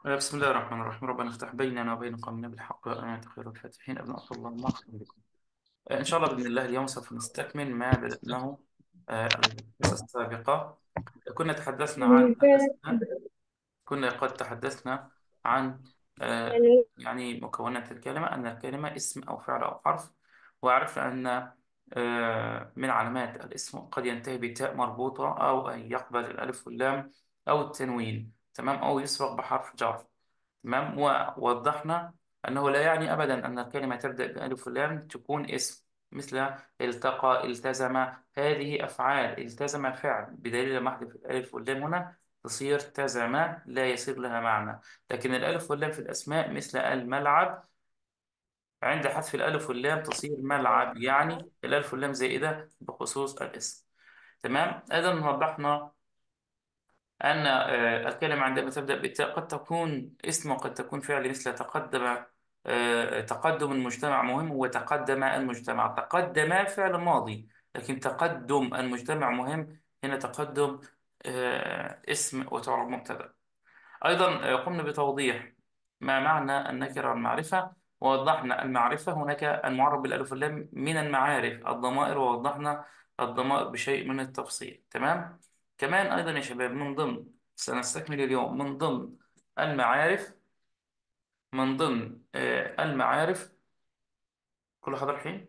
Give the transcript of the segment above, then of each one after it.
بسم الله الرحمن الرحيم ربنا افتح بيننا وبين قومنا بالحق وأنت خير الفاتحين أبناء الله مرحبا بكم آه، إن شاء الله بإذن الله اليوم سوف نستكمل ما بدأناه آه، الحصة السابقة كنا تحدثنا عن الأسماء كنا قد تحدثنا عن آه، يعني مكونات الكلمة أن الكلمة اسم أو فعل أو حرف وعرفنا أن آه، من علامات الاسم قد ينتهي بتاء مربوطة أو أن يقبل الألف واللام أو التنوين تمام أو يسبق بحرف جر تمام ووضحنا أنه لا يعني أبدا أن الكلمة تبدأ بألف ولام تكون اسم مثل التقى التزم هذه أفعال التزم فعل بدليل محذف الألف واللام هنا تصير تزم لا يصير لها معنى لكن الألف واللام في الأسماء مثل الملعب عند حذف الألف واللام تصير ملعب يعني الألف واللام زائدة بخصوص الاسم تمام إذا وضحنا أن آه، الكلمة عندما تبدأ بالتاء قد تكون اسم وقد تكون فعل مثل تقدم آه، تقدم المجتمع مهم وتقدم المجتمع تقدم فعل ماضي لكن تقدم المجتمع مهم هنا تقدم آه، اسم وتعرب مبتدأ أيضا آه، قمنا بتوضيح ما معنى النكرة والمعرفة ووضحنا المعرفة هناك المعرب بالألف واللام من المعارف الضمائر ووضحنا الضمائر بشيء من التفصيل تمام كمان أيضا يا شباب من ضمن سنستكمل اليوم من ضمن المعارف من ضمن آه، المعارف كل حضر حين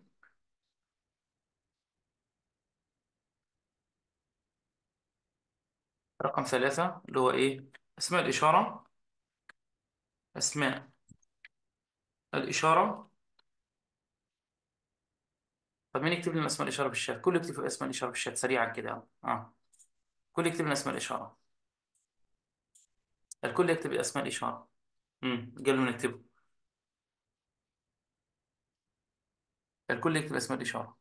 رقم ثلاثة اللي هو إيه أسماء الإشارة أسماء الإشارة طب مين يكتب لنا أسماء الإشارة في الشات كل يكتب أسماء الإشارة في الشات سريعا كده آه كل يكتب لنا أسماء الإشارة الكل يكتب أسماء الإشارة امم قالوا نكتبه الكل يكتب أسماء الإشارة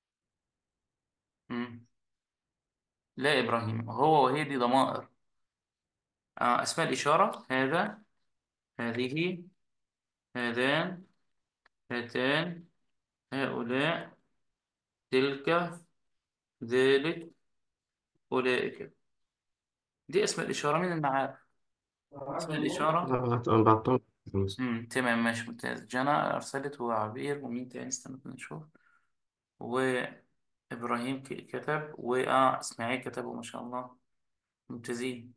امم لا إبراهيم هو وهي دي ضمائر آه أسماء الإشارة هذا هذه هذان هاتان هؤلاء تلك ذلك أولئك دي اسماء الإشارة من المعارف اسماء الإشارة لا أنا بعتهم امم تمام ماشي ممتاز جنى أرسلت وعبير ومين تاني استنى كده نشوف وإبراهيم ك- كتب وآه إسماعيل كتبوا ما شاء الله ممتازين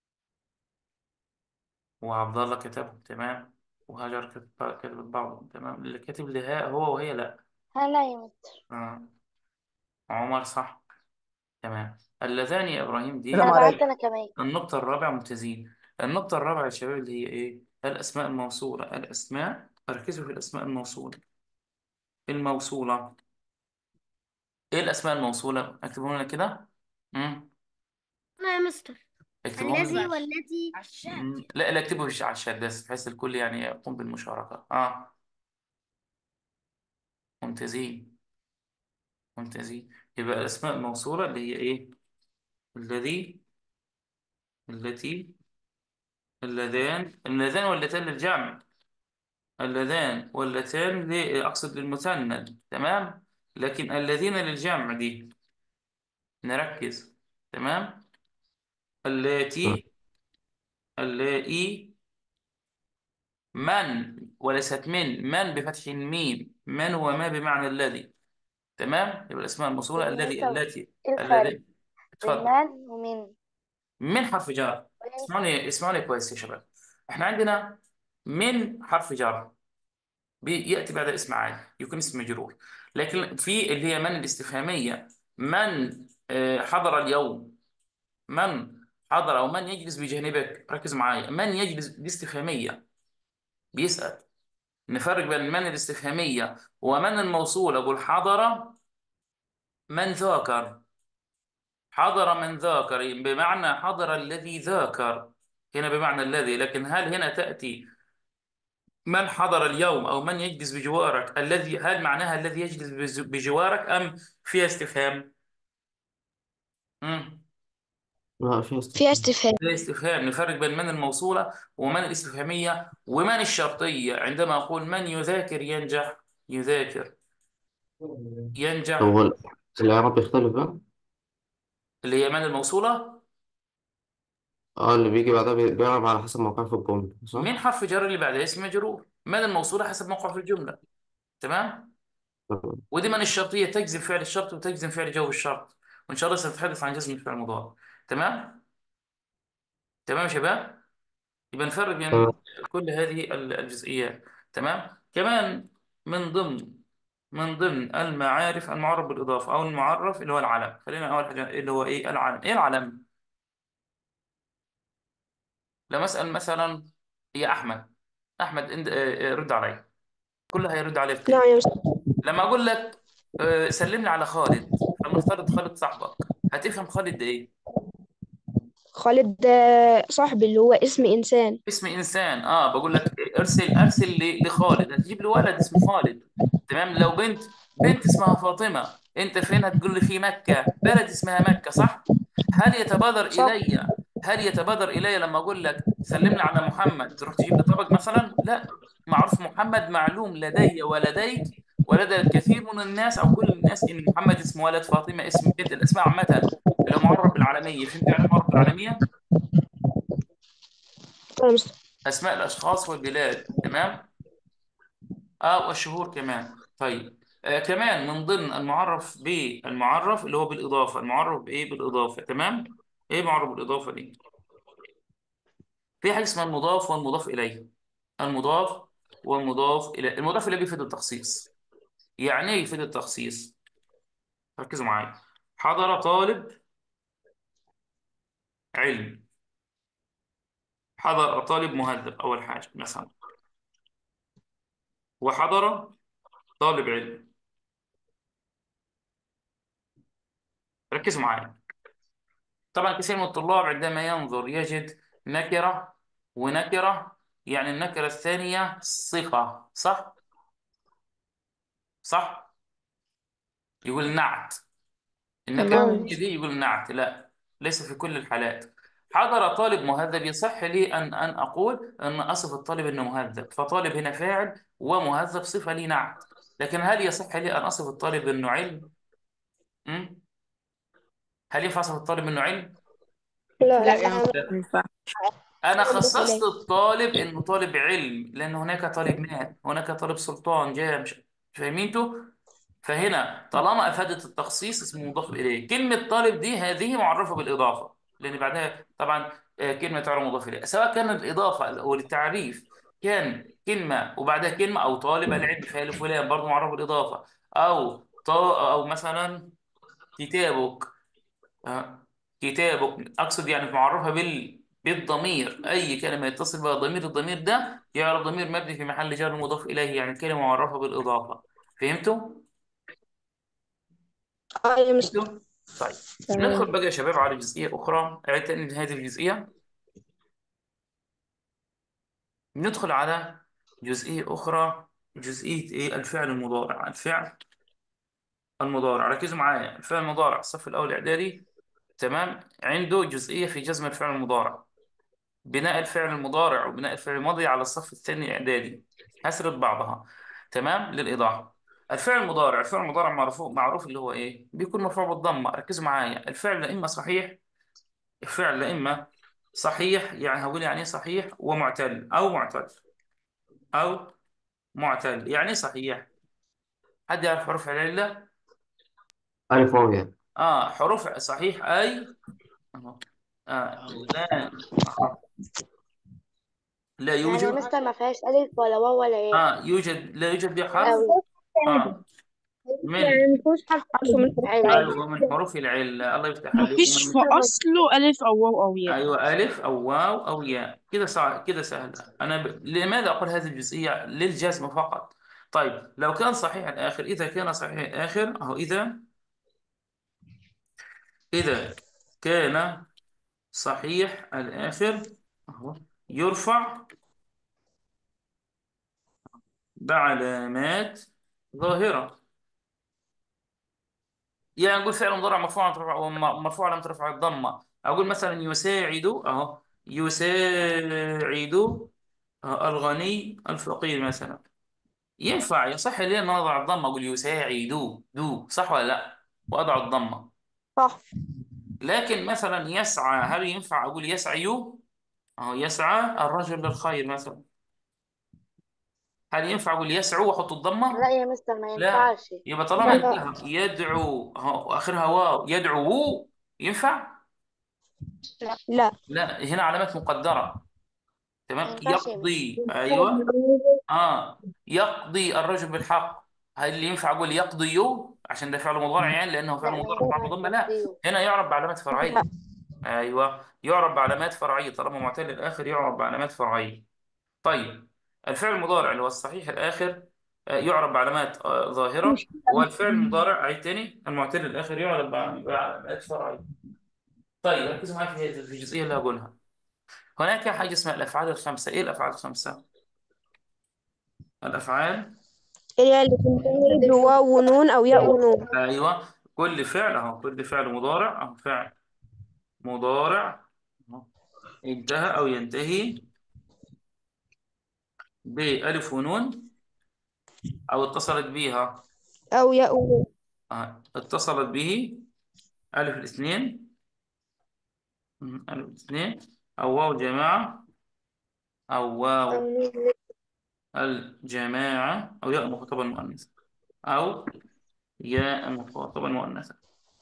وعبد الله كتب تمام وهاجر كتب كتبت بعض تمام اللي كاتب لها هو وهي لا هلا يا مستر آه. عمر صح تمام اللذان يا إبراهيم دي انا بعت انا كمان النقطة الرابعة ممتازين النقطة الرابعة يا شباب اللي هي إيه الأسماء الموصولة الأسماء ركزوا في الأسماء الموصولة الموصولة إيه الأسماء الموصولة اكتبوا لنا كده مم. أنا يا مستر اكتبوا الذي لنا والتي مم. لا لا اكتبوا في على الشات بس بحيث الكل يعني يقوم بالمشاركة آه ممتازين ممتازين يبقى الأسماء الموصولة اللي هي إيه الذي التي اللذان اللذان واللتان للجمع اللذان واللتان ل- أقصد للمثنى تمام لكن الذين للجمع دي نركز تمام اللاتي اللائي من وليست من من بفتح الميم من وما بمعنى الذي تمام يبقى الأسماء الموصولة يا الذي مستر التي ايه الفرق الذي بين اتفضل من ومن من حرف جر اسمعوني اسمعوني كويس يا شباب احنا عندنا من حرف جر بيأتي بعد اسم عادي يكون اسم مجرور لكن في اللي هي من الاستفهامية من آه، حضر اليوم من حضر أو من يجلس بجانبك ركز معايا من يجلس دي استفهامية بيسأل نفرق بين من الاستفهامية ومن الموصول أقول حضر من ذاكر حضر من ذاكر بمعنى حضر الذي ذاكر هنا بمعنى الذي لكن هل هنا تأتي من حضر اليوم أو من يجلس بجوارك الذي هل معناها الذي يجلس بز- بجوارك أم فيها استفهام؟ مم. لا فيها فيها استفهام استفهام فيها استفهام نفرق بين من الموصولة ومن الاستفهامية ومن الشرطية عندما أقول من يذاكر ينجح يذاكر طب ينجح هو ال- الإعراب يختلف بقى؟ اللي هي من الموصولة اه اللي بيجي بعدها بي- بيعرف على حسب موقعه في الجملة صح؟ من حرف جر اللي بعدها اسم مجرور من الموصولة حسب موقعه في الجملة تمام تمام. ودائما الشرطية تجزم فعل الشرط وتجزم فعل جو الشرط وإن شاء الله سنتحدث عن جزم الفعل المضارع تمام تمام يا شباب يبقى نفرق بين تمام كل هذه ال- الجزئيات تمام كمان من ضمن من ضمن المعارف المعرف بالإضافة أو المعرف اللي هو العلم خلينا أول حاجة اللي هو إيه العلم إيه العلم لما أسأل مثلا يا أحمد أحمد إند- آه، آه، رد علي كله هيرد علي بخير نعم يا مستر لما أقول لك آه، سلم لي على خالد فلنفترض خالد صاحبك هتفهم خالد ده إيه خالد آه، صاحبي اللي هو اسم إنسان اسم انسان اه بقول لك ارسل ارسل ل- لخالد هتجيب لي ولد اسمه خالد تمام لو بنت بنت اسمها فاطمه انت فين هتقول لي في مكه بلد اسمها مكه صح هل يتبادر صح الي هل يتبادر الي لما اقول لك سلمنا على محمد تروح تجيب لي طبق مثلا لا معروف محمد معلوم لدي ولديك ولدى الكثير من الناس او كل الناس ان محمد اسم ولد فاطمه اسم بنت الاسماء عامه اللي هو معرب بالعالميه فهمت يعني معرب بالعالميه يا مستر اسماء الاشخاص والبلاد تمام اه والشهور كمان طيب آه كمان من ضمن المعرف بالمعرف اللي هو بالاضافه المعرف بايه بالاضافه تمام ايه معرف بالاضافه دي في حاجه اسمها المضاف والمضاف اليه المضاف والمضاف اليه المضاف اليه بيفيد التخصيص يعني ايه يفيد التخصيص ركزوا معايا حضر طالب علم حضر طالب مهذب اول حاجه مثلا وحضر طالب علم ركزوا معايا طبعا كثير من الطلاب عندما ينظر يجد نكرة ونكرة يعني النكرة الثانية صفة صح؟ صح؟ يقول نعت النكرة تمام الثانية دي يقول نعت لا ليس في كل الحالات حضر طالب مهذب يصح لي أن أن أقول أن أصف الطالب أنه مهذب فطالب هنا فاعل ومهذب صفة لي نعت لكن هل يصح لي أن أصف الطالب أنه علم؟ م? هل ينفع أصف الطالب أنه علم؟ لا لا لا يا لا أنا مضاف خصصت إليه الطالب إنه طالب علم لأن هناك طالب مال هناك طالب سلطان جاء مش فاهمين انتوا؟ فهنا طالما أفادت التخصيص اسمه مضاف إليه كلمة طالب دي هذه معرفة بالإضافة لأن بعدها طبعا آه، كلمة تعرف مضاف إليه سواء كان الإضافة أو التعريف كان كلمة وبعدها كلمة أو طالب العلم فعل فلان برضه معرف بالإضافة أو طا أو مثلا كتابك آه، كتابك أقصد يعني معرفة بال بالضمير أي كلمة يتصل بها ضمير الضمير ده يعرف ضمير مبني في محل جر مضاف إليه يعني كلمة معرفة بالإضافة فهمتوا؟ اه يا مستر فهمتوا؟ طيب تمام ندخل بقى يا شباب على جزئية أخرى أعيد تاني هذه الجزئية ندخل على جزئية أخرى جزئية إيه الفعل المضارع الفعل المضارع ركزوا معايا الفعل المضارع الصف الأول إعدادي تمام عنده جزئية في جزم الفعل المضارع بناء الفعل المضارع وبناء الفعل الماضي على الصف الثاني إعدادي هسرد بعضها تمام للإيضاح الفعل المضارع الفعل المضارع معروف معروف اللي هو إيه بيكون مرفوع بالضمة ركزوا معايا الفعل لا إما صحيح الفعل لا إما صحيح يعني هقول يعني إيه صحيح ومعتل أو معتل أو معتل يعني إيه صحيح حد يعرف حروف العلة ألف واو يعني آه حروف صحيح أي أهو. آه لا أهو. لا يعني يا يوجد مستر ما فيهاش ألف ولا واو ولا ياء آه يوجد لا يوجد به حرف أوي آه من يعني مفيهوش حرف حرف من حروف علم العلة أيوة من حروف العلة الله يفتح عليك مفيش ومن في أصله ألف أو واو أو ياء أيوة ألف أو واو أو ياء كده صع... كده سهل أنا ب... لماذا أقول هذه الجزئية للجزم فقط طيب لو كان صحيح الآخر إذا كان صحيح الآخر أهو إذا إذا كان صحيح الآخر أهو يرفع بعلامات ظاهرة يعني أقول فعل مضارع مرفوع على رفع مرفوع على رفع الضمة أقول مثلا يساعد أهو يساعد أهو الغني الفقير مثلا ينفع يصح لي أن أضع الضمة أقول يساعد دو صح ولا لا وأضع الضمة صح لكن مثلا يسعى هل ينفع أقول يسعى أهو يسعى الرجل للخير مثلا هل ينفع أقول يسعو وأحط الضمة؟ لا يا مستر ما لا ينفعش يبقى طالما لا. انتهى يدعو أهو وآخرها واو يدعو ينفع؟ لا لا هنا علامات مقدرة ما تمام ينفعش يا يقضي أيوه آه يقضي الرجل بالحق هل اللي ينفع أقول يقضي يو عشان ده فعل مضارع يعني لأنه فعل لا ما مضارع مع مضمة لا ينفعش هنا يعرب بعلامات فرعية أيوه يعرب بعلامات فرعية طالما معتل الآخر يعرب بعلامات فرعية طيب الفعل المضارع اللي هو الصحيح الآخر آه، يعرب بعلامات آه، ظاهرة والفعل المضارع عيد تاني المعتل الآخر يعرب بع- بعلامات فرعية طيب ركزوا معايا في هذه- في الجزئية اللي هقولها هناك حاجة اسمها الأفعال الخمسة إيه الأفعال الخمسة؟ الأفعال اللي هي اللي بتنتهي بواو ونون أو ياء ونون أيوه كل فعل أهو كل فعل مضارع أهو فعل مضارع أهو. انتهى أو ينتهي بألف ونون أو اتصلت بها أو ياء ونون آه، اتصلت به ألف الاثنين مم، ألف الاثنين أو واو جماعة أو واو الجماعة أو ياء المخاطبة المؤنثة أو ياء المخاطبة المؤنثة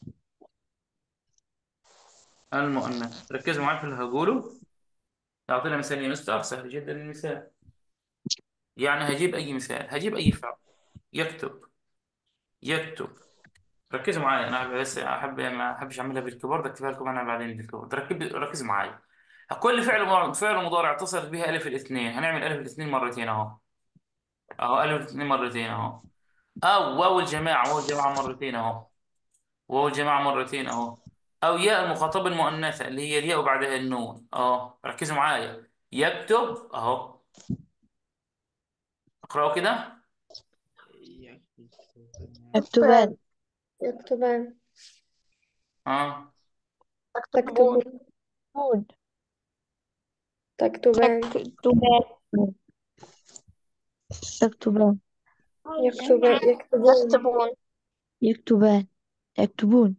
المؤنثة ركزوا معايا في اللي هقوله أعطينا مثال يا مستر سهل جدا المثال يعني هجيب أي مثال هجيب أي فعل يكتب يكتب ركزوا معايا أنا بس أحب ما أحبش أعملها بالكبار بكتبها لكم أنا بعدين بالكبار ركب ركزوا معايا كل فعل مضارع فعل مضارع اتصلت به ألف الاثنين هنعمل ألف الاثنين مرتين أهو أهو ألف الاثنين مرتين أهو أو واو الجماعة واو الجماعة مرتين أهو واو الجماعة مرتين أهو أو ياء المخاطبة المؤنثة اللي هي الياء وبعدها النون أهو ركزوا معايا يكتب أهو اقرأوا كده يكتبان يكتبان أه تكتبون تكتبان يكتبان يكتبان يكتبان يكتبون يكتبان يكتبون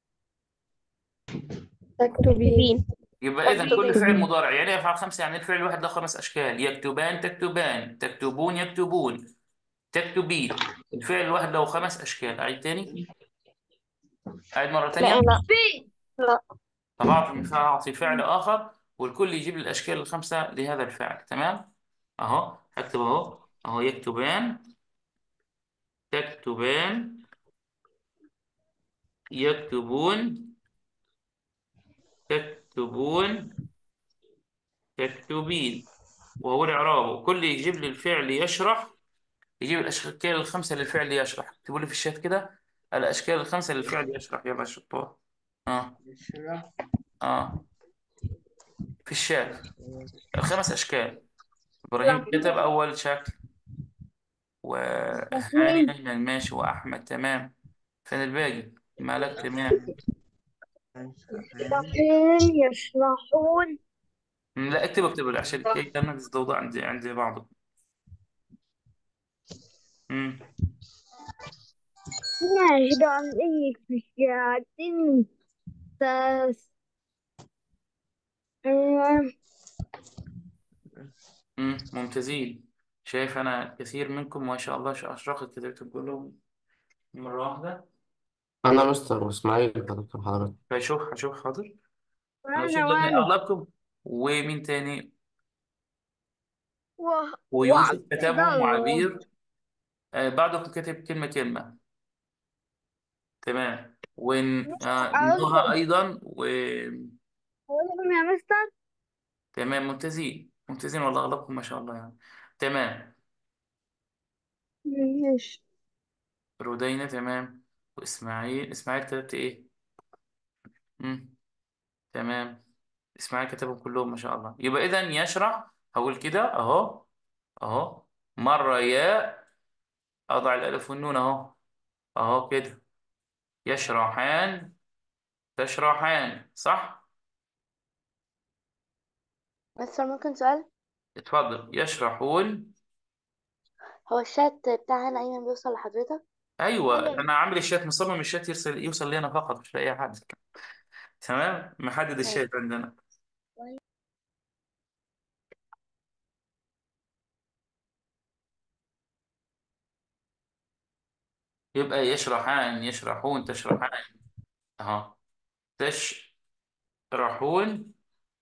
تكتبين يبقى إذا كل فعل مضارع يعني إيه أفعال خمسة يعني الفعل الواحد له خمس أشكال يكتبان تكتبان تكتبون يكتبون تكتبين الفعل الواحد له خمس أشكال أعيد تاني أعيد مرة تانية طب أعطي مثال أعطي فعل آخر والكل يجيب لي الأشكال الخمسة لهذا الفعل تمام أهو هكتب أهو أهو يكتبان تكتبان يكتبون تكتبون تكتبين وهو الإعراب كل يجيب لي الفعل يشرح يجيب الأشكال الخمسة للفعل يشرح اكتبوا لي في الشات كده الأشكال الخمسة للفعل يشرح يلا يا شطار آه آه في الشات الخمس أشكال إبراهيم كتب أول شكل وهاني أيمن ماشي وأحمد تمام فين الباقي؟ مالك تمام يشرحون مم، لا اكتب اكتب عشان كي كان الضوضاء عندي عندي بعض مم. نجد عن أي فشات تس مم. ممتازين شايف أنا كثير منكم ما شاء الله أشرقت كده كلهم مرة واحدة أنا مستر وإسماعيل كتبت حضرتك فشوف هشوف حاضر أنا بشوف وأنا ضمن وأنا أغلبكم ومين تاني و- ويوسف وعبد كتبهم الله. وعبير آه بعضكم كتب كلمة كلمة تمام ونهى أيضا وتمام أقولهم يا مستر ممتازين ممتازين والله أغلبكم ما شاء الله يعني تمام ماشي رودينا تمام وإسماعيل إسماعيل كتبت إيه؟ مم. تمام إسماعيل كتبهم كلهم ما شاء الله يبقى إذا يشرح هقول كده أهو أهو مرة ياء أضع الألف والنون أهو أهو كده يشرحان تشرحان صح؟ مستر ممكن سؤال اتفضل يشرحون هو الشات بتاعنا أيمن بيوصل لحضرتك أيوة أيوة. أنا عامل الشات مصمم الشات يرسل يوصل لي أنا فقط مش لأي حد تمام محدد ماشي الشاهد عندنا يبقى يشرحان يشرحون تشرحان اهو تشرحون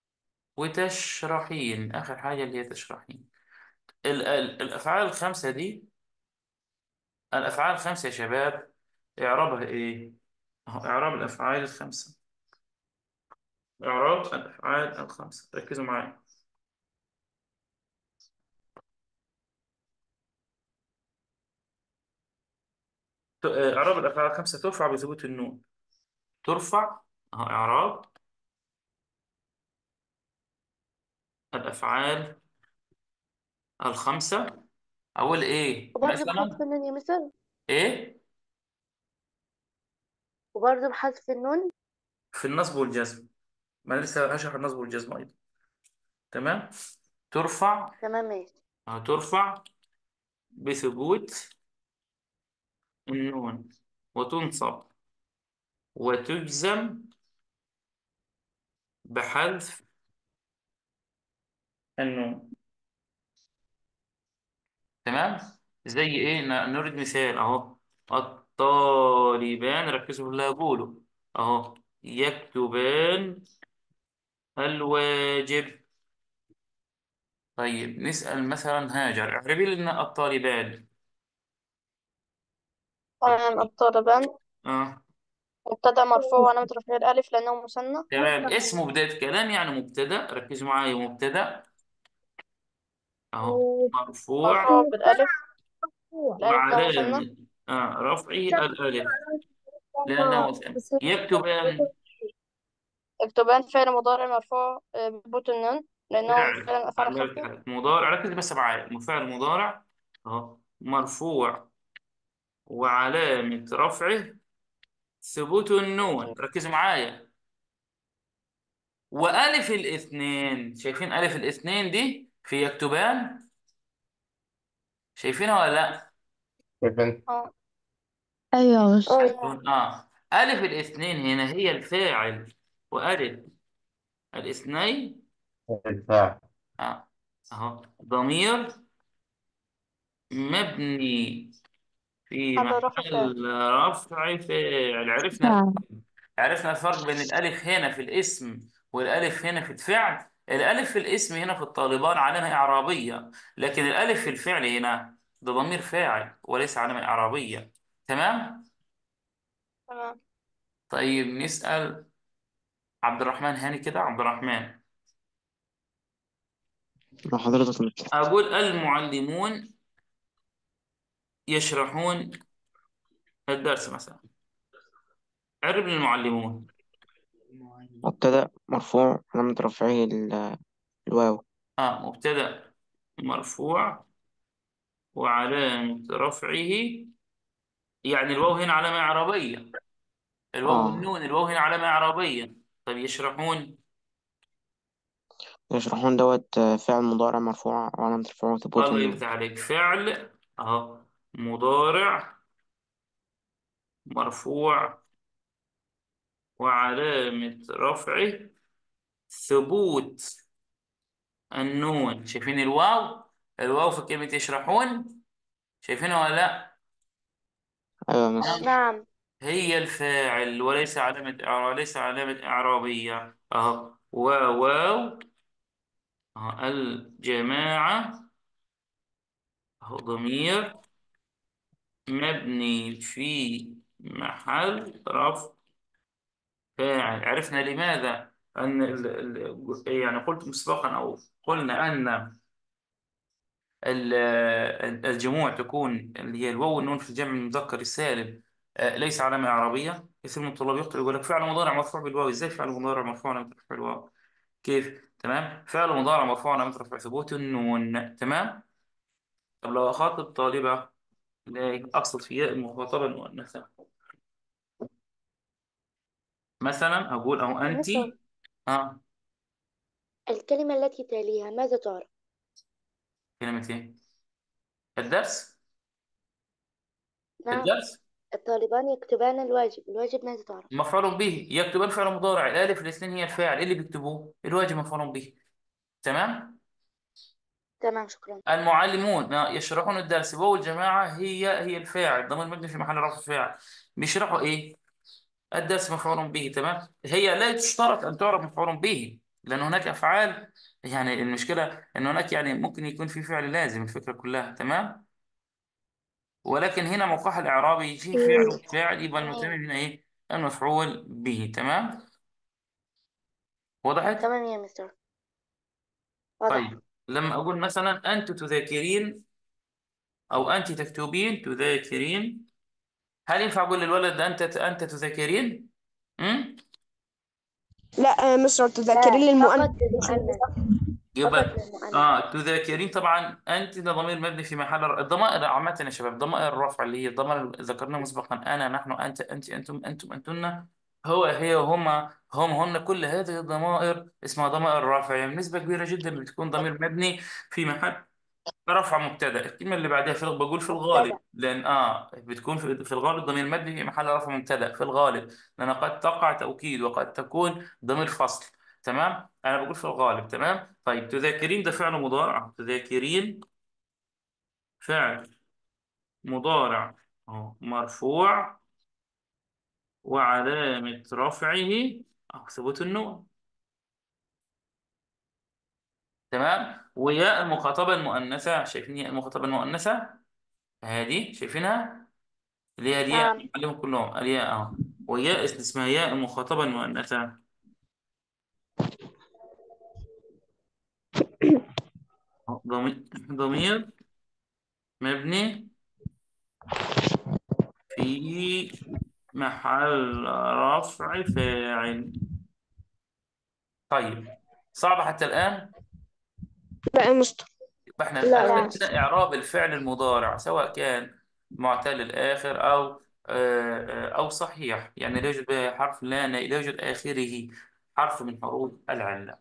وتشرحين آخر حاجة اللي هي تشرحين ال ال الأفعال الخمسة دي الأفعال الخمسة يا شباب إعرابها إيه؟ أهو إعراب الأفعال الخمسة إعراب الأفعال الخمسة ركزوا معايا ت- آه، إعراب الأفعال الخمسة ترفع بثبوت النون ترفع أهو إعراب الأفعال الخمسة أول إيه؟ وبرضه بحذف مثلا النون يا مستر إيه؟ وبرضه بحذف النون في النصب والجزم ما أنا لسه هشرح النصب والجزم أيضا تمام؟ ترفع تمام ماشي أهو ترفع بثبوت النون وتنصب وتجزم بحذف النون تمام زي ايه ن- نريد مثال اهو الطالبان ركزوا في اللي هقوله اهو يكتبان الواجب طيب نسأل مثلا هاجر اعربي لنا الطالبان تمام الطالبان اه مبتدأ مرفوع وعلامة رفعه الألف لأنه مثنى تمام اسمه بداية كلام يعني مبتدأ ركزوا معايا مبتدأ اهو مرفوع مرفوع بالألف الألف ده مثنى وعلامة آه رفعه الألف لأنه مثنى يكتبان يكتبان فعل مضارع مرفوع آه، بثبوت النون لأنه فعل فعل من أفعال الله الخمسة يفتح عليك. مضارع ركز بس معايا فعل مضارع اهو مرفوع وعلامة رفعه ثبوت النون ركزوا معايا وألف الاثنين شايفين ألف الاثنين دي في يكتبان شايفينها ولا لا؟ كيف انت اه أيوة بس اه اه ألف الاثنين هنا هي الفاعل وألف الاثنين الفاعل اه اهو ضمير مبني في على رفع فعل محل رفع فاعل عرفنا عرفنا الفرق بين الألف هنا في الاسم والألف هنا في الفعل الألف في الاسم هنا في الطالبان علامة إعرابية لكن الألف في الفعل هنا ده ضمير فاعل وليس علامة إعرابية تمام؟ تمام طيب نسأل عبد الرحمن هاني كده عبد الرحمن مع حضرتك مثل أقول المعلمون يشرحون الدرس مثلا عرب المعلمون مبتدأ مرفوع علامة رفعه ال- الواو آه مبتدأ مرفوع وعلامة رفعه يعني الواو هنا علامة إعرابية الواو اه والنون الواو هنا علامة إعرابية طيب يشرحون يشرحون دوت آه، فعل مضارع مرفوع وعلامة رفعه ثبوت الله النون يفتح عليك فعل أهو مضارع مرفوع وعلامة رفعه ثبوت النون شايفين الواو الواو في كلمة يشرحون شايفينها ولا لا أيوة يا مس نعم. نعم هي الفاعل وليس علامة إعراب ليس علامة إعرابية أهو واو واو أهو الجماعة أهو ضمير مبني في محل رفع فاعل عرفنا لماذا أن ال... ال... يعني قلت مسبقا أو قلنا أن ال- الجموع تكون اللي هي الواو والنون في الجمع المذكر السالم آه، ليس علامة إعرابية كثير من الطلاب يخطئ يقول لك فعل مضارع مرفوع بالواو إزاي فعل مضارع مرفوع علامة رفع بالواو كيف تمام فعل مضارع مرفوع علامة رفع ثبوت النون تمام طب لو أخاطب طالبة لا أقصد في ياء المخاطبة المؤنثة مثلا أقول أهو أنت مستر اه الكلمة التي تليها ماذا تعرف كلمة إيه الدرس نعم الدرس الطالبان يكتبان الواجب الواجب ماذا تعرف مفعول به يكتبان فعل مضارع الالف الاثنين هي الفاعل إيه اللي بيكتبوه الواجب مفعول به تمام تمام شكرا المعلمون يشرحون الدرس واو الجماعة هي هي الفاعل ضمير مبني في محل رفع فاعل بيشرحوا ايه الدرس مفعول به تمام هي لا تشترط ان تعرف مفعول به لان هناك افعال يعني المشكلة ان هناك يعني ممكن يكون في فعل لازم الفكرة كلها تمام ولكن هنا موقعها الاعرابي يجي فعل فاعل يبقى المتم تمام هنا ايه المفعول به تمام وضحت تمام يا مستر واضح طيب لما اقول مثلا انت تذاكرين او انت تكتبين تذاكرين هل ينفع اقول للولد ده انت انت تذاكرين امم لا آه، مصر تذكرين لا فقط للمؤنث للمؤنث فقط يبقى للمؤنث اه تذاكرين طبعا انت ده ضمير مبني في محل الر- الضمائر عامه يا شباب ضمائر الرفع اللي هي الضمائر اللي ذكرناها مسبقا انا نحن انت انت انتم انتم انتن هو هي هما هم هن كل هذه الضمائر اسمها ضمائر رفع يعني بنسبه كبيره جدا بتكون ضمير مبني في محل رفع مبتدا الكلمه اللي بعدها في بقول في الغالب مبتدأ لان اه بتكون في, في الغالب ضمير مبني في محل رفع مبتدا في الغالب لان قد تقع توكيد وقد تكون ضمير فصل تمام انا بقول في الغالب تمام طيب تذاكرين ده فعل مضارع تذاكرين فعل مضارع أهو مرفوع وعلامة رفعه أهو ثبوت النون تمام وياء المخاطبة المؤنثة شايفين ياء المخاطبة المؤنثة هذه شايفينها اللي هي الياء نعم عليهم كلهم الياء اهو وياء اسمها ياء المخاطبة المؤنثة أهو ضمير ضمير مبني في محل رفع فاعل طيب صعبة حتى الآن لا يا مستر يبقى احنا لا لا أثبتنا إعراب الفعل المضارع سواء كان معتل الآخر أو آه، آه، أو صحيح يعني لا يوجد به حرف لا لا يوجد آخره حرف من حروف العلة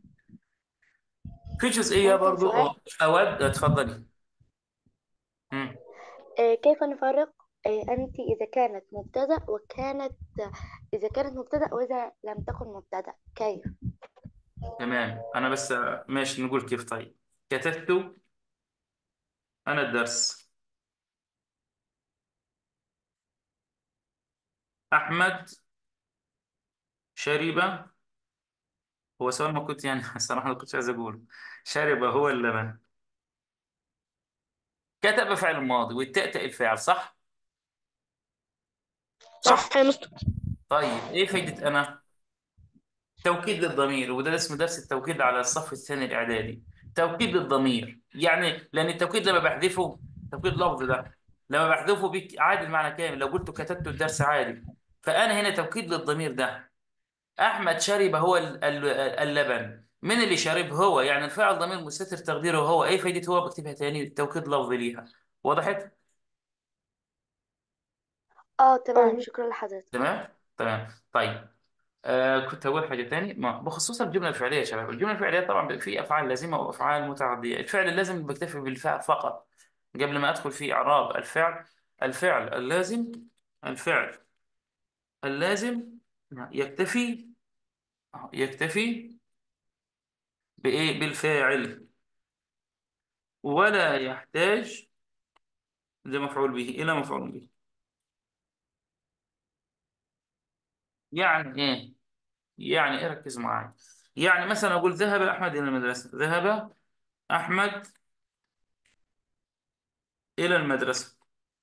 في جزئية ممكن برضو سؤال أود أتفضلي مم. آه، كيف نفرق آه، أنت إذا كانت مبتدأ وكانت إذا كانت مبتدأ وإذا لم تكن مبتدأ كيف تمام أنا بس ماشي نقول كيف طيب كتبت أنا الدرس أحمد شرب هو سؤال ما كنت يعني الصراحة ما كنتش عايز أقوله شرب هو اللبن كتب فعل ماضي والتاء الفاعل صح؟ صح؟ صح يا مستر طيب إيه فايدة أنا؟ توكيد للضمير وده اسمه درس التوكيد على الصف الثاني الإعدادي توكيد للضمير يعني لأن التوكيد لما بحذفه توكيد لفظ ده لما بحذفه بيك عادي المعنى كامل لو قلت كتبت الدرس عادي فأنا هنا توكيد للضمير ده أحمد شرب هو ال- ال- اللبن من اللي شرب هو يعني الفاعل ضمير مستتر تقديره هو ايه فايدة هو بكتبها تاني توكيد لفظي ليها وضحت اه تمام آه. شكرا لحضرتك تمام تمام طيب آه كنت هقول حاجة تاني ما بخصوص الجملة الفعلية يا شباب الجملة الفعلية طبعا بيبقى في أفعال لازمة وأفعال متعدية الفعل اللازم بكتفي بالفعل فقط قبل ما أدخل في إعراب الفعل الفعل اللازم الفعل اللازم يكتفي يكتفي بإيه بالفاعل ولا يحتاج لمفعول به إلى مفعول به يعني إيه يعني إيه ركز معي يعني مثلا أقول ذهب أحمد إلى المدرسة ذهب أحمد إلى المدرسة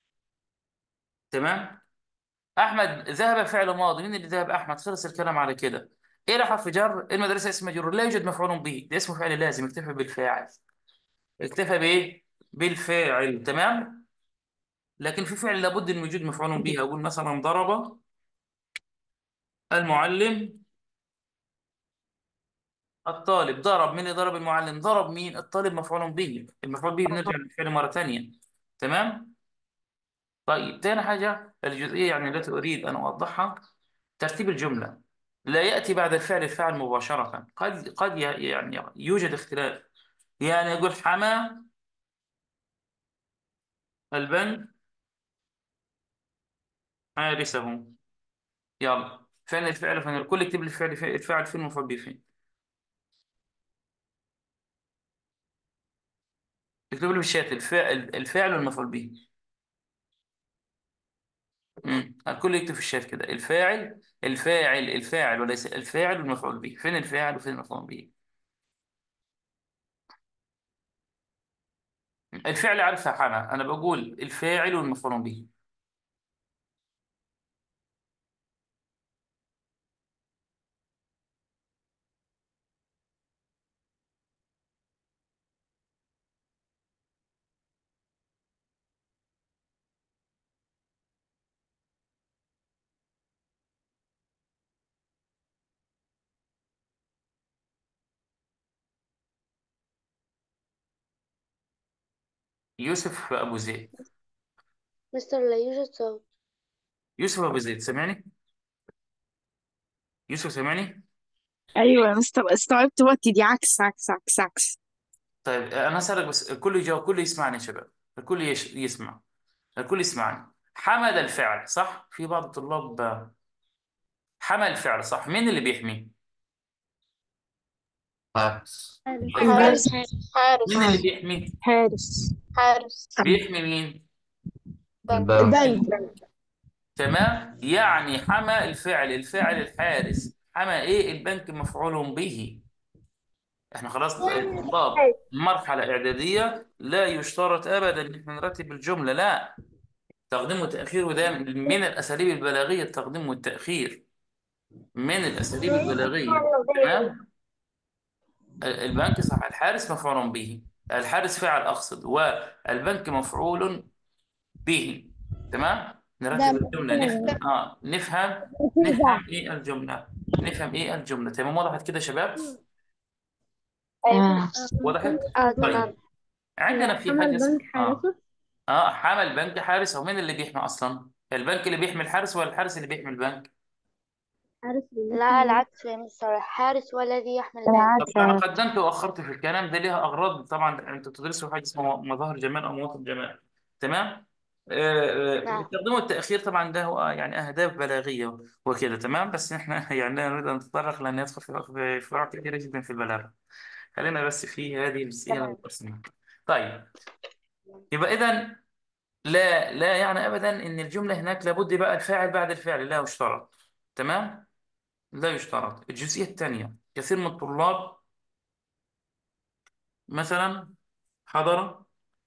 تمام أحمد ذهب فعل ماضي مين اللي ذهب أحمد خلص الكلام على كده إلى حرف جر المدرسة اسم مجرور لا يوجد مفعول به ده اسمه فعل لازم اكتفى بالفاعل اكتفى بإيه بالفاعل تمام لكن في فعل لابد من وجود مفعول به أقول مثلا ضرب المعلم الطالب ضرب مين اللي ضرب المعلم ضرب مين الطالب مفعول به المفعول به بنرجع للفعل مرة ثانية تمام طيب تاني حاجة الجزئية يعني التي أريد أن أوضحها ترتيب الجملة لا يأتي بعد الفعل الفاعل مباشرة قد قد ي- يعني يوجد اختلاف يعني يقول حمى البنك حارسه يلا فين الفعل فين الكل يكتب لي الفعل فين الفاعل فين المفعول به فين اكتب لي في الشات الفاعل الفاعل والمفعول به امم الكل يكتب في الشات كده الفاعل الفاعل الفاعل وليس الفاعل والمفعول به فين الفاعل وفين المفعول به الفعل عارفها حنا انا بقول الفاعل والمفعول به يوسف ابو زيد مستر لا يوجد صوت يوسف ابو زيد سامعني يوسف سامعني ايوه انا است- استوعبت وقتي دي عكس عكس عكس عكس طيب انا هسألك بس الكل يجاوب الكل يسمعني يا شباب الكل يش... يسمع الكل يسمعني حمد الفعل صح في بعض الطلاب حمل الفعل صح مين اللي بيحمي حارس حارس مين اللي بيحمي حارس حارس بيحمي مين البنك البنك تمام يعني حمى الفعل الفاعل الحارس حمى ايه البنك مفعول به احنا خلاص الطلاب مرحلة إعدادية لا يشترط أبدا إن احنا نرتب الجملة لا تقديم وتأخير وده من الأساليب البلاغية التقديم والتأخير من الأساليب البلاغية تمام البنك صح الحارس مفعول به الحارس فعل أقصد والبنك مفعول به تمام نرتب الجملة نفهم آه نفهم نفهم إيه الجملة نفهم إيه الجملة تمام وضحت كده يا شباب آه. وضحت اه طيب تمام عندنا في حمل حاجة اسمها- بنك آه حارسه اه حمل بنك حارس هو مين اللي بيحمي اصلا البنك اللي بيحمي الحارس ولا الحارس اللي بيحمي البنك حارس لا العكس يا مستر حارس هو الذي يحمل البنك طب انا قدمت واخرت في الكلام ده ليها اغراض طبعا انتوا بتدرسوا حاجه اسمها مظاهر جمال او مواطن جمال تمام آه، آه، نعم. التقديم والتاخير طبعا ده هو يعني اهداف بلاغيه وكده تمام بس احنا يعني لا نريد ان نتطرق لان يدخل في في فروع كثيره جدا في البلاغه خلينا بس في هذه الجزئيه تمام. القسمه طيب يبقى اذا لا لا يعني ابدا ان الجمله هناك لابد بقى الفاعل بعد الفعل لا يشترط تمام لا يشترط الجزئيه الثانيه كثير من الطلاب مثلا حضر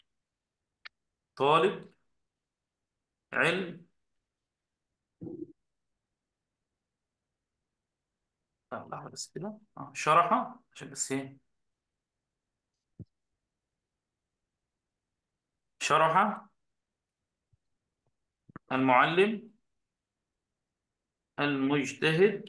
طالب علم آه، لحظه بس كده آه، شرح عشان بس ايه شرح المعلم المجتهد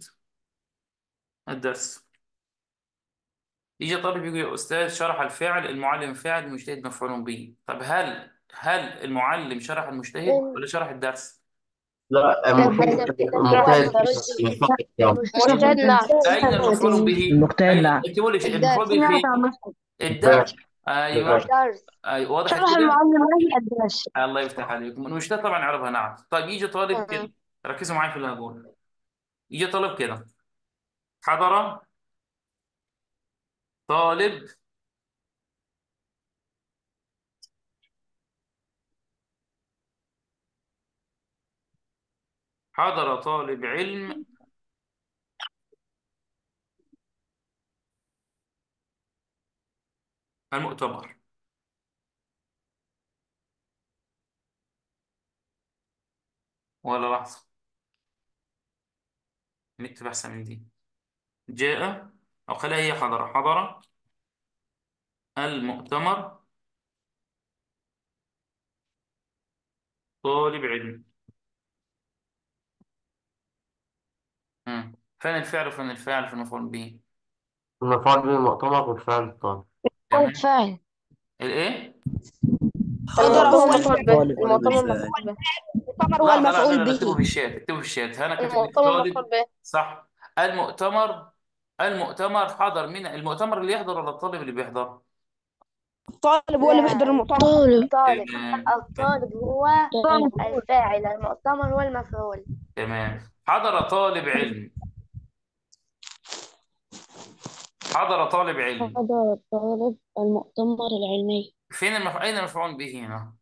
الدرس يجي طالب يقول يا أستاذ شرح الفعل المعلم فاعل المجتهد مفعول به طب هل هل المعلم شرح المجتهد ولا شرح الدرس؟ لا المجتهد المجتهد ينفق يوم مجتهد نعم أين المفعول به؟ المجتهد أين لا اكتبوا لي المفعول به فين؟ الدرس أيوه درس أيوه واضح شرح كده؟ المعلم له الدرس الله يفتح عليكم المجتهد طبعا يعرفها نعم طيب يجي طالب مم. كده ركزوا معايا في اللي هقوله يجي طالب كده حضر طالب حضر طالب علم المؤتمر ولا لحظة نكتب أحسن من دي جاء أو خليها هي حضر حضر المؤتمر طالب علم مم. فين الفعل وفين الفاعل في المفعول به المفعول به المؤتمر والفعل الطالب تمام الفاعل الإيه؟ حضر هو المفعول به طالب المؤتمر الفاعل. مفعول به المؤتمر هو لا لا لا المفعول لا اكتبوا في به الشات اكتبوا في الشات أنا كتبت لك المؤتمر طالب مفعول به صح المؤتمر المؤتمر حضر مين المؤتمر اللي يحضر ولا الطالب اللي بيحضر الطالب هو اللي بيحضر لا المؤتمر الطالب تمام الطالب هو الفاعل المؤتمر هو المفعول تمام حضر طالب علم حضر طالب علم حضر الطالب المؤتمر العلمي فين المف... أين المفعول به هنا؟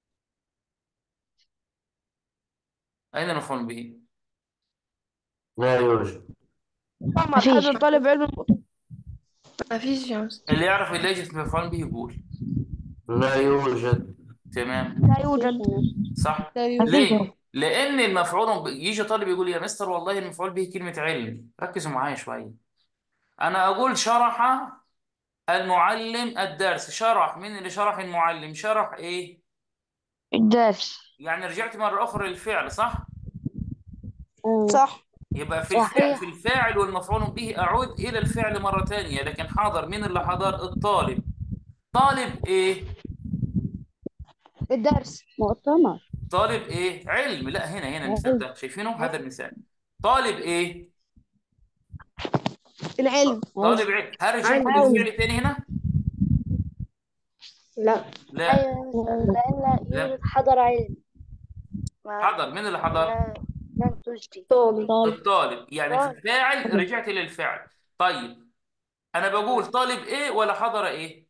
أين المفعول به؟ لا يوجد محمد حضر طالب علم المؤتمر مفيش يا مستر اللي يعرف اللي يجي في المفعول به يقول لا يوجد تمام لا يوجد صح لا يوجد ليه؟ لأن المفعول ب- يجي طالب يقول يا مستر والله المفعول به كلمة علم ركزوا معايا شوية أنا أقول شرح المعلم الدرس شرح من اللي شرح المعلم شرح إيه؟ الدرس يعني رجعت مرة أخرى للفعل صح؟ صح يبقى في الفعل صحيح في الفاعل والمفعول به أعود إلى الفعل مرة تانية لكن حاضر مين اللي حضر؟ الطالب طالب إيه؟ الدرس مؤتمر طالب إيه؟ علم لا هنا هنا المثال ده شايفينه؟ هذا المثال طالب إيه؟ العلم طالب علم هرجع علم. للفعل تاني هنا؟ لا لا أيوة لأن لا. يوجد حضر علم ما حضر مين اللي حضر؟ لا- لن تجدي طالب الطالب يعني في طالب. الفاعل رجعت للفعل طيب أنا بقول طالب إيه ولا حضر إيه؟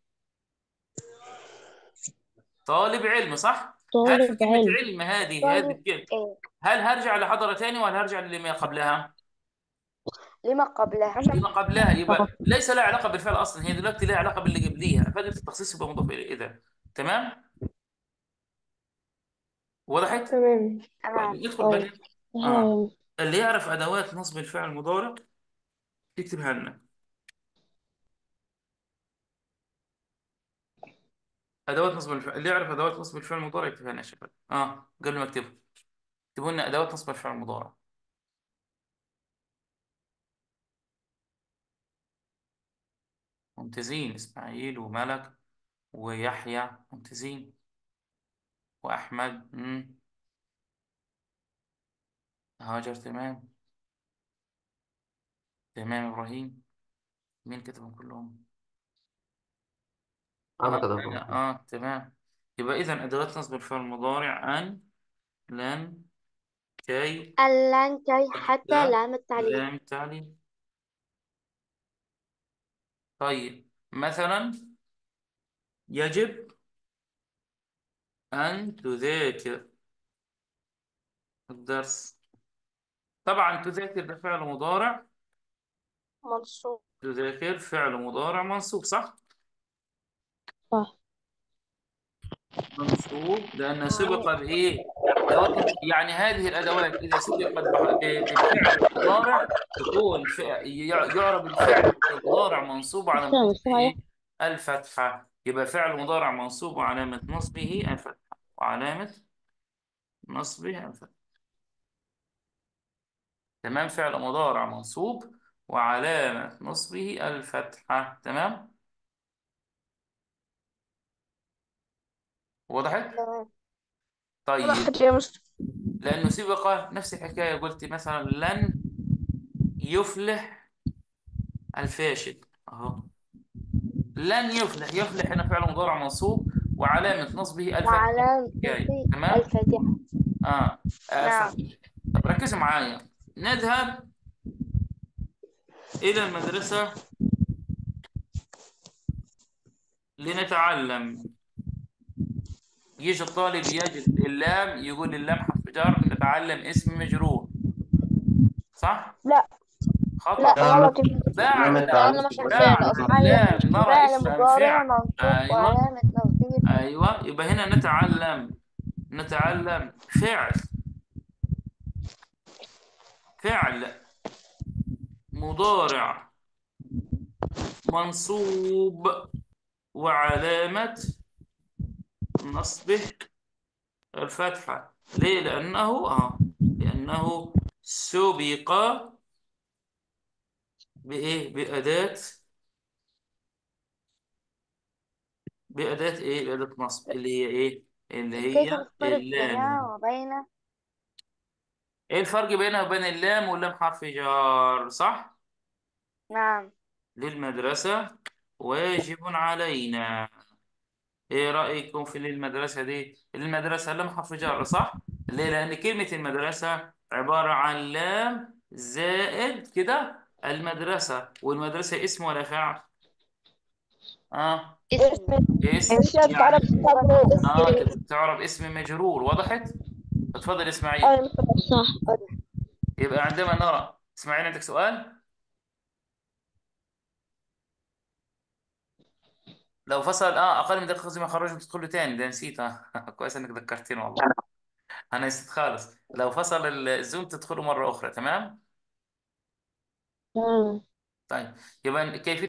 طالب علم صح؟ هل في طالب كلمة علم علم هذه هذه طالب الكلمة إيه هل هرجع لحضرة تاني ولا هرجع لما قبلها؟ لما قبلها لما قبلها يبقى ليس لها علاقة بالفعل أصلا هي دلوقتي لها علاقة باللي قبليها فائدة التخصيص يبقى مضاف إليه إذا تمام؟ وضحت؟ تمام تمام طيب ندخل بقى آه. آه. اللي يعرف أدوات نصب الفعل المضارع يكتبها لنا أدوات نصب الفعل اللي يعرف أدوات نصب الفعل المضارع يكتبها لنا يا شباب آه قبل ما أكتبها اكتبوا لنا أدوات نصب الفعل المضارع ممتازين إسماعيل وملك ويحيى ممتازين وأحمد مم. هاجر تمام تمام إبراهيم مين كتبهم كلهم؟ أنا آه كده أنا آه تمام يبقى إذا أدوات نصب الفعل المضارع أن لن كي اللن كي حتى حتى لام التعليل لام التعليل طيب مثلا يجب أن تذاكر الدرس طبعا تذاكر ده فعل مضارع منصوب تذاكر فعل مضارع منصوب صح؟ صح منصوب لأن سبق بإيه؟ أدوات يعني هذه الأدوات إذا سبقت بح- ب- بالفعل المضارع تكون فع- يع- يعرب الفعل المضارع منصوب على مستوى نصبه إيه؟ صحيح الفتحة يبقى فعل مضارع منصوب وعلامة نصبه الفتحة وعلامة نصبه الفتحة تمام فعل مضارع منصوب وعلامة نصبه الفتحة تمام وضحت؟ تمام طيب وضحت يا مستر لأنه سبق نفس الحكاية قلت مثلا لن يفلح الفاشل أهو لن يفلح يفلح هنا فعل مضارع منصوب وعلامة نصبه الفتحة وعلامة جاي نصبه تمام الفاتحة آه, آه نعم ف... طب ركزوا معايا نذهب إلى المدرسة لنتعلم يجي الطالب يجد اللام يقول اللام حرف جر نتعلم اسم مجرور صح؟ لا خطأ لا غلط بعد لأنه مش الفعل بعد أصلا اللام نرى فعل اسم مضارع فعل منصوب أيوة وعلامة نصبه أيوة يبقى هنا نتعلم نتعلم فعل فعل مضارع منصوب وعلامة نصبه الفتحة ليه؟ لأنه آه لأنه سبق بإيه؟ بأداة بأداة إيه؟ بأداة نصب اللي هي إيه؟ اللي كيف هي نفرق بينها اللام وبين إيه الفرق بينها وبين اللام واللام حرف جار صح؟ نعم للمدرسة واجب علينا ايه رأيكم في المدرسة دي المدرسة لام حرف جر صح ليه لأن كلمة المدرسة عبارة عن لام زائد كده المدرسة والمدرسة اسم ولا فعل اه اسم اسم هي يعني تعرف اه تعرف اسم مجرور وضحت اتفضل اسماعيل اه مستر صح يبقى عندما نرى اسماعيل عندك سؤال لو فصل اه اقل من دقيقه لازم اخرجه تدخل له تاني ده نسيت اه كويس انك ذكرتني والله انا نسيت خالص لو فصل الزوم تدخله مره اخرى تمام تمام طيب يبقى كيف